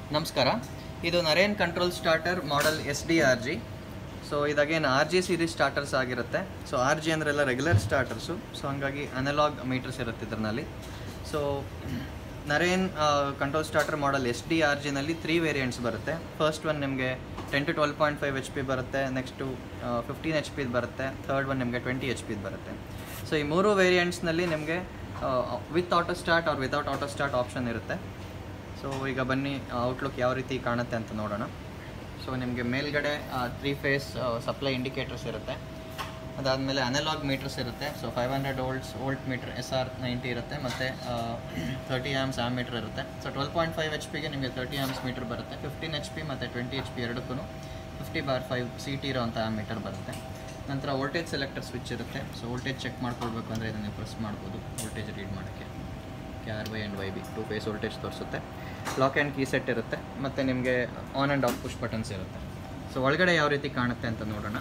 ನಮಸ್ಕಾರ ಇದು Naren control starter model S D R G so ಇದಾಗೇನು ಆರ್ ಜಿ ಸೀರೀಸ್ ಸ್ಟಾರ್ಟರ್ಸ್ ಆಗಿರುತ್ತೆ ಸೊ ಆರ್ ಜಿ ಅಂದ್ರೆಲ್ಲ ರೆಗ್ಯುಲರ್ ಸ್ಟಾರ್ಟರ್ಸು ಸೊ ಹಂಗಾಗಿ ಅನಲಾಗ್ ಮೀಟರ್ಸ್ ಇರುತ್ತೆ ಇದರಲ್ಲಿ so Naren control starter model S D R ಜಿನಲ್ಲಿ ತ್ರೀ ವೇರಿಯಂಟ್ಸ್ ಬರುತ್ತೆ ಫಸ್ಟ್ ಒನ್ ನಿಮಗೆ ten to twelve point five H P ಬರುತ್ತೆ ನೆಕ್ಸ್ಟು ಫಿಫ್ಟೀನ್ ಎಚ್ ಪಿದು ಬರುತ್ತೆ ಥರ್ಡ್ ಒನ್ ನಿಮಗೆ ಟ್ವೆಂಟಿ ಎಚ್ ಪಿದು ಬರುತ್ತೆ ಸೊ ಈ ಮೂರು ವೇರಿಯಂಟ್ಸ್ನಲ್ಲಿ ನಿಮಗೆ with auto start or without auto start option ಇರುತ್ತೆ ಸೊ ಈಗ ಬನ್ನಿ ಔಟ್ಲುಕ್ ಯಾವ ರೀತಿ ಕಾಣುತ್ತೆ ಅಂತ ನೋಡೋಣ ಸೊ ನಿಮಗೆ ಮೇಲ್ಗಡೆ ತ್ರೀ ಫೇಸ್ ಸಪ್ಲೈ ಇಂಡಿಕೇಟರ್ಸ್ ಇರುತ್ತೆ ಅದಾದಮೇಲೆ ಅನಲಾಗ್ ಮೀಟರ್ಸ್ ಇರುತ್ತೆ so five hundred volts volt meter S R ninety ಇರುತ್ತೆ ಮತ್ತು ತರ್ಟಿ ಆಮ್ಸ್ ಆಮ್ ಮೀಟರ್ ಇರುತ್ತೆ so twelve point five H ಪಿಗೆ ನಿಮಗೆ ತರ್ಟಿ ಆಮ್ಸ್ ಮೀಟರ್ ಬರುತ್ತೆ ಫಿಫ್ಟೀನ್ ಎಚ್ ಪಿ ಮತ್ತು ಟ್ವೆಂಟಿ ಎಚ್ ಪಿ ಎರಡಕ್ಕೂ fifty bar five C T ಇರೋಂಥ amp meter ಬರುತ್ತೆ ನಂತರ ವೋಲ್ಟೇಜ್ ಸೆಲೆಕ್ಟರ್ ಸ್ವಿಚ್ ಇರುತ್ತೆ ಸೊ ವೋಲ್ಟೇಜ್ ಚೆಕ್ ಮಾಡ್ಕೊಳ್ಬೇಕು ಅಂದರೆ ಇದನ್ನು ಪ್ರೆಸ್ ಮಾಡ್ಬೋದು ವೋಲ್ಟೇಜ್ ರೀಡ್ ಮಾಡೋಕ್ಕೆ ಕೆ R Y and Y B to phase voltage ತೋರಿಸುತ್ತೆ ಲಾಕ್ ಆ್ಯಂಡ್ ಕೀ ಸೆಟ್ ಇರುತ್ತೆ ಮತ್ತು ನಿಮಗೆ on and off push buttons ಇರುತ್ತೆ ಸೊ ಒಳಗಡೆ ಯಾವ ರೀತಿ ಕಾಣುತ್ತೆ ಅಂತ ನೋಡೋಣ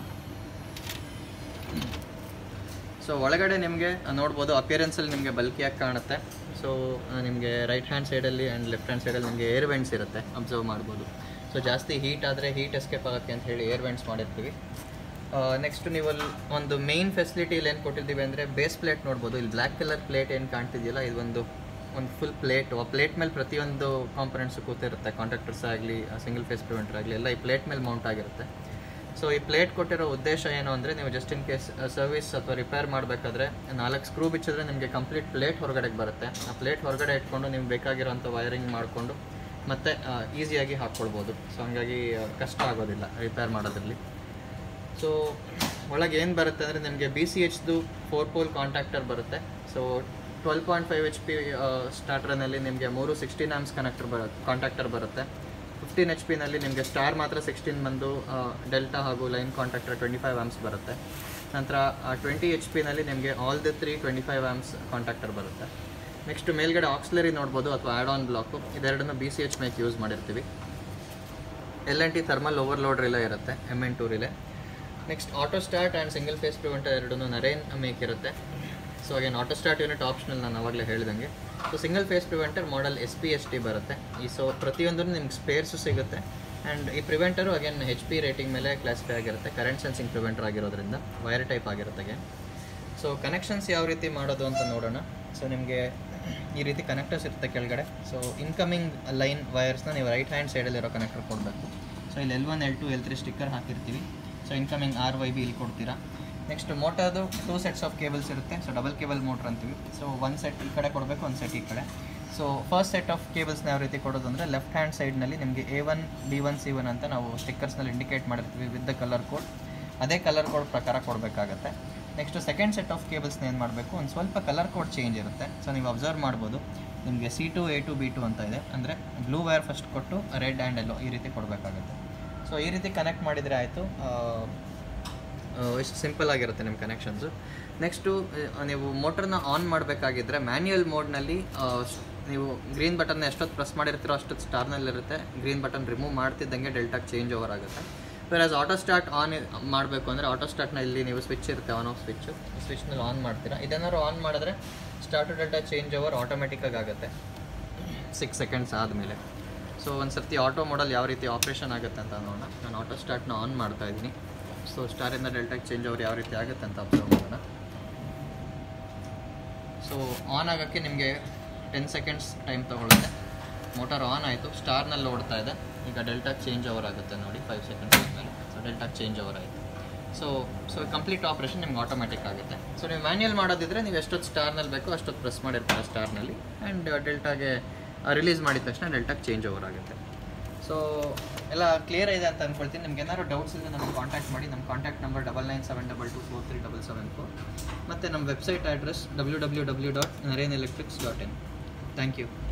ಸೊ ಒಳಗಡೆ ನಿಮಗೆ ನೋಡ್ಬೋದು ಅಪಿಯರೆನ್ಸಲ್ಲಿ ನಿಮಗೆ ಬಲ್ಕಿಯಾಗಿ ಕಾಣುತ್ತೆ ಸೊ ನಿಮಗೆ ರೈಟ್ ಹ್ಯಾಂಡ್ ಸೈಡಲ್ಲಿ ಆ್ಯಂಡ್ ಲೆಫ್ಟ್ ಹ್ಯಾಂಡ್ ಸೈಡಲ್ಲಿ ನಿಮಗೆ ಏರ್ ವೆಂಟ್ಸ್ ಇರುತ್ತೆ ಅಬ್ಸರ್ವ್ ಮಾಡ್ಬೋದು ಸೊ ಜಾಸ್ತಿ ಹೀಟ್ ಆದರೆ ಹೀಟ್ ಎಸ್ಕೇಪ್ ಆಗೋಕ್ಕೆ ಅಂತ ಹೇಳಿ ಏರ್ ವೆಂಟ್ಸ್ ಮಾಡಿರ್ತೀವಿ ನೆಕ್ಸ್ಟ್ ನೀವು ಅಲ್ಲಿ ಒಂದು ಮೇನ್ ಫೆಸಿಲಿಟಿ ಇಲ್ಲಿ ಏನು ಕೊಟ್ಟಿದ್ದೀವಿ ಅಂದರೆ ಬೇಸ್ ಪ್ಲೇಟ್ ನೋಡ್ಬೋದು ಇಲ್ಲಿ ಬ್ಲ್ಯಾಕ್ ಕಲರ್ ಪ್ಲೇಟ್ ಏನು ಕಾಣ್ತಿದೆಯಲ್ಲ ಇದೊಂದು ಒಂದು ಫುಲ್ ಪ್ಲೇಟು ಆ ಪ್ಲೇಟ್ ಮೇಲೆ ಪ್ರತಿಯೊಂದು ಕಾಂಪೊನೆಂಟ್ಸು ಕೂತಿರುತ್ತೆ ಕಾಂಟ್ರಾಕ್ಟರ್ಸ್ ಆಗಲಿ ಸಿಂಗಲ್ ಫೇಸ್ ಪ್ರಿವೆಂಟರ್ ಆಗಲಿ ಎಲ್ಲ ಈ ಪ್ಲೇಟ್ ಮೇಲೆ ಮೌಂಟ್ ಆಗಿರುತ್ತೆ ಸೊ ಈ ಪ್ಲೇಟ್ ಕೊಟ್ಟಿರೋ ಉದ್ದೇಶ ಏನು ಅಂದರೆ ನೀವು ಜಸ್ಟ್ ಇನ್ ಕೇಸ್ ಸರ್ವಿಸ್ ಅಥವಾ ರಿಪೇರ್ ಮಾಡಬೇಕಾದ್ರೆ ನಾಲ್ಕು ಸ್ಕ್ರೂ ಬಿಚ್ಚಿದ್ರೆ ನಿಮಗೆ ಕಂಪ್ಲೀಟ್ ಪ್ಲೇಟ್ ಹೊರಗಡೆಗೆ ಬರುತ್ತೆ ಆ ಪ್ಲೇಟ್ ಹೊರಗಡೆ ಇಟ್ಕೊಂಡು ನಿಮ್ಗೆ ಬೇಕಾಗಿರೋಂಥ ವೈರಿಂಗ್ ಮಾಡಿಕೊಂಡು ಮತ್ತೆ ಈಸಿಯಾಗಿ ಹಾಕ್ಕೊಳ್ಬೋದು ಸೊ ಹಂಗಾಗಿ ಆ, ಕಷ್ಟ ಆಗೋದಿಲ್ಲ ರಿಪೇರ್ ಮಾಡೋದ್ರಲ್ಲಿ ಸೊ ಒಳಗೆ ಏನು ಬರುತ್ತೆ ಅಂದರೆ ನಿಮಗೆ ಬಿ ಸಿ ಎಚ್ದು ಫೋರ್ ಪೋಲ್ ಕಾಂಟ್ಯಾಕ್ಟರ್ ಬರುತ್ತೆ so twelve point five H P ಸ್ಟಾರ್ಟರ್ನಲ್ಲಿ ನಿಮಗೆ ಮೂರು ಸಿಕ್ಸ್ಟೀನ್ ಆಮ್ಸ್ ಕನೆಕ್ಟರ್ ಬರುತ್ತೆ ಕಾಂಟ್ಯಾಕ್ಟರ್ ಬರುತ್ತೆ ಫಿಫ್ಟೀನ್ ಎಚ್ ಪಿನಲ್ಲಿ ನಿಮಗೆ ಸ್ಟಾರ್ ಮಾತ್ರ ಸಿಕ್ಸ್ಟೀನ್ ಬಂದು ಡೆಲ್ಟಾ ಹಾಗೂ line contactor twenty five amps ಬರುತ್ತೆ ನಂತರ ಟ್ವೆಂಟಿ ಎಚ್ ಪಿನಲ್ಲಿ ನಿಮಗೆ all the three twenty five amps contactor ಬರುತ್ತೆ ನೆಕ್ಸ್ಟ್ ಮೇಲ್ಗಡೆ ಆಕ್ಸ್ಲರಿ ನೋಡ್ಬೋದು ಅಥವಾ ಆ್ಯಡ್ ಆನ್ ಬ್ಲಾಕು ಇದೆರಡನ್ನು B C H make use ಮಾಡಿರ್ತೀವಿ L N T thermal overload relay ಇರುತ್ತೆ M N two relay next auto start and single phase preventer ಎರಡೂ Naren make ಇರುತ್ತೆ so again auto start unit optional ನಾನು ಅವಾಗಲೇ ಹೇಳಿದಂಗೆ so single phase preventer model S P S T ಬರುತ್ತೆ ಈ so ಪ್ರತಿಯೊಂದೂ ನಿಮ್ಗೆ ಸ್ಪೇರ್ಸು ಸಿಗುತ್ತೆ ಆ್ಯಂಡ್ ಈ preventer again H P rating ಮೇಲೆ ಕ್ಲಾಸಿಫೈ ಆಗಿರುತ್ತೆ ಕರೆಂಟ್ ಸೆನ್ಸಿಂಗ್ ಪ್ರಿವೆಂಟರ್ ಆಗಿರೋದ್ರಿಂದ ವೈರ್ ಟೈಪ್ ಆಗಿರುತ್ತೆ ಅಗೇನ್ ಸೊ ಕನೆಕ್ಷನ್ಸ್ ಯಾವ ರೀತಿ ಮಾಡೋದು ಅಂತ ನೋಡೋಣ ಸೊ ನಿಮಗೆ ಈ ರೀತಿ ಕನೆಕ್ಟರ್ಸ್ ಇರುತ್ತೆ ಕೆಳಗಡೆ ಸೊ ಇನ್ಕಮಿಂಗ್ ಲೈನ್ ವೈರ್ಸ್ನ ನೀವು ರೈಟ್ ಹ್ಯಾಂಡ್ ಸೈಡಲ್ಲಿರೋ ಕನೆಕ್ಟರ್ ಕೊಡಬೇಕು ಸೊ ಇಲ್ಲಿ L one L two L three sticker ಹಾಕಿರ್ತೀವಿ so incoming R Y B ಇಲ್ಲಿ ಕೊಡ್ತೀರಾ ನೆಕ್ಸ್ಟ್ ಮೋಟರ್ದು ಟೂ ಸೆಟ್ಸ್ ಆಫ್ ಕೇಬಲ್ಸ್ ಇರುತ್ತೆ ಸೊ ಡಬಲ್ ಕೇಬಲ್ ಮೋಟ್ರ್ ಅಂತೀವಿ ಸೊ ಒಂದು ಸೆಟ್ ಈ ಕಡೆ ಕೊಡಬೇಕು ಒಂದು ಸೆಟ್ ಈ ಕಡೆ ಸೊ ಫಸ್ಟ್ ಸೆಟ್ ಆಫ್ ಕೇಬಲ್ಸ್ನ ಯಾವ ರೀತಿ ಕೊಡೋದು ಅಂದರೆ ಲೆಫ್ಟ್ ಹ್ಯಾಂಡ್ ಸೈಡ್ನಲ್ಲಿ ನಿಮಗೆ A one B one C one ಅಂತ ನಾವು ಸ್ಟಿಕ್ಕರ್ಸ್ನಲ್ಲಿ ಇಂಡಿಕೇಟ್ ಮಾಡಿರ್ತೀವಿ ವಿತ್ ದ ಕಲರ್ ಕೋಡ್ ಅದೇ ಕಲರ್ ಕೋಡ್ ಪ್ರಕಾರ ಕೊಡಬೇಕಾಗತ್ತೆ ನೆಕ್ಸ್ಟ್ ಸೆಕೆಂಡ್ ಸೆಟ್ ಆಫ್ ಕೇಬಲ್ಸ್ನ ಏನು ಮಾಡಬೇಕು ಒಂದು ಸ್ವಲ್ಪ ಕಲರ್ ಕೋಡ್ ಚೇಂಜ್ ಇರುತ್ತೆ ಸೊ ನೀವು ಅಬ್ಸರ್ವ್ ಮಾಡ್ಬೋದು ನಿಮಗೆ C two A two B two ಅಂತ ಇದೆ ಅಂದರೆ ಬ್ಲೂ ವೈರ್ ಫಸ್ಟ್ ಕೊಟ್ಟು ರೆಡ್ ಆ್ಯಂಡ್ ಎಲ್ಲೋ ಈ ರೀತಿ ಕೊಡಬೇಕಾಗುತ್ತೆ ಸೊ ಈ ರೀತಿ ಕನೆಕ್ಟ್ ಮಾಡಿದರೆ ಆಯಿತು ಇಷ್ಟು ಸಿಂಪಲ್ ಆಗಿರುತ್ತೆ ನಿಮ್ಮ ಕನೆಕ್ಷನ್ಸು ನೆಕ್ಸ್ಟು ನೀವು ಮೋಟರ್ನ ಆನ್ ಮಾಡಬೇಕಾಗಿದ್ದರೆ ಮ್ಯಾನ್ಯುಯಲ್ ಮೋಡ್ನಲ್ಲಿ ನೀವು ಗ್ರೀನ್ ಬಟನ್ನ ಎಷ್ಟೊತ್ತು ಪ್ರೆಸ್ ಮಾಡಿರ್ತೀರೋ ಅಷ್ಟೊತ್ತು ಸ್ಟಾರ್ನಲ್ಲಿರುತ್ತೆ ಗ್ರೀನ್ ಬಟನ್ ರಿಮೂವ್ ಮಾಡ್ತಿದ್ದಂಗೆ ಡೆಲ್ಟಾಗೆ ಚೇಂಜ್ ಓವರ್ ಆಗುತ್ತೆ ವೆರಾಸ್ ಆಟೋ ಸ್ಟಾರ್ಟ್ ಆನ್ ಮಾಡಬೇಕು ಅಂದರೆ ಆಟೋ ಸ್ಟಾರ್ಟ್ನ ಇಲ್ಲಿ ನೀವು ಸ್ವಿಚ್ ಇರುತ್ತೆ ಆನ್ ಆಫ್ ಸ್ವಿಚ್ಚು ಸ್ವಿಚ್ನಲ್ಲಿ ಆನ್ ಮಾಡ್ತೀರಾ ಇದನ್ನಾದ್ರು ಆನ್ ಮಾಡಿದ್ರೆ ಸ್ಟಾರ್ಟ್ ಡೆಲ್ಟಾ ಚೇಂಜ್ ಓವರ್ ಆಟೋಮೆಟಿಕ್ಕಾಗಿ ಆಗುತ್ತೆ ಸಿಕ್ಸ್ ಸೆಕೆಂಡ್ಸ್ ಆದಮೇಲೆ ಸೊ ಒಂದು ಸರ್ತಿ ಆಟೋ ಮಾಡಲ್ ಯಾವ ರೀತಿ ಆಪ್ರೇಷನ್ ಆಗುತ್ತೆ ಅಂತ ನೋಡೋಣ ನಾನು ಆಟೋ ಸ್ಟಾರ್ಟ್ನ ಆನ್ ಮಾಡ್ತಾ ಇದ್ದೀನಿ ಸೊ ಸ್ಟಾರಿಂದ ಡೆಲ್ಟಾಗೆ ಚೇಂಜ್ ಓವರ್ ಯಾವ ರೀತಿ ಆಗುತ್ತೆ ಅಂತ ಅಬ್ಸರ್ವ್ ಮಾಡೋಣ ಸೊ ಆನ್ ಆಗೋಕ್ಕೆ ನಿಮಗೆ ಟೆನ್ ಸೆಕೆಂಡ್ಸ್ ಟೈಮ್ ತೊಗೊಳುತ್ತೆ ಮೋಟಾರ್ ಆನ್ ಆಯಿತು ಸ್ಟಾರ್ನಲ್ಲಿ ಓಡ್ತಾ ಇದೆ ಈಗ ಡೆಲ್ಟಾಗೆ ಚೇಂಜ್ ಓವರ್ ಆಗುತ್ತೆ ನೋಡಿ ಫೈವ್ ಸೆಕೆಂಡ್ಸ್ ಆದಮೇಲೆ ಸೊ ಡೆಲ್ಟಾಗೆ ಚೇಂಜ್ ಓವರ್ ಆಯಿತು ಸೊ ಸೊ ಕಂಪ್ಲೀಟ್ ಆಪ್ರೇಷನ್ ನಿಮ್ಗೆ ಆಟೋಮೆಟಿಕ್ ಆಗುತ್ತೆ ಸೊ ನೀವು ಮ್ಯಾನ್ಯಲ್ ಮಾಡೋದಿದ್ರೆ ನೀವು ಎಷ್ಟೊತ್ತು ಸ್ಟಾರ್ನಲ್ಲಿ ಬೇಕೋ ಅಷ್ಟೊತ್ತು ಪ್ರೆಸ್ ಮಾಡಿರ್ತೀರ ಸ್ಟಾರ್ನಲ್ಲಿ ಆ್ಯಂಡ್ ಡೆಲ್ಟಾಗೆ ರಿಲೀಸ್ ಮಾಡಿದ ತಕ್ಷಣ ಡೆಲ್ಟಾಗೆ ಚೇಂಜ್ ಓವರ್ ಆಗುತ್ತೆ ಸೊ ಎಲ್ಲ ಕ್ಲಿಯರ್ ಇದೆ ಅಂತ ಅಂದ್ಕೊಳ್ತೀನಿ ನಿಮ್ಗೆ ಏನಾದ್ರು ಡೌಟ್ಸ್ ಇದ್ದರೆ ನಮಗೆ ಕಾಂಟ್ಯಾಕ್ಟ್ ಮಾಡಿ ನಮ್ಮ contact number double nine seven double two four three double seven four ಮತ್ತು ನಮ್ಮ website address W W W dot Naren electrics dot in thank you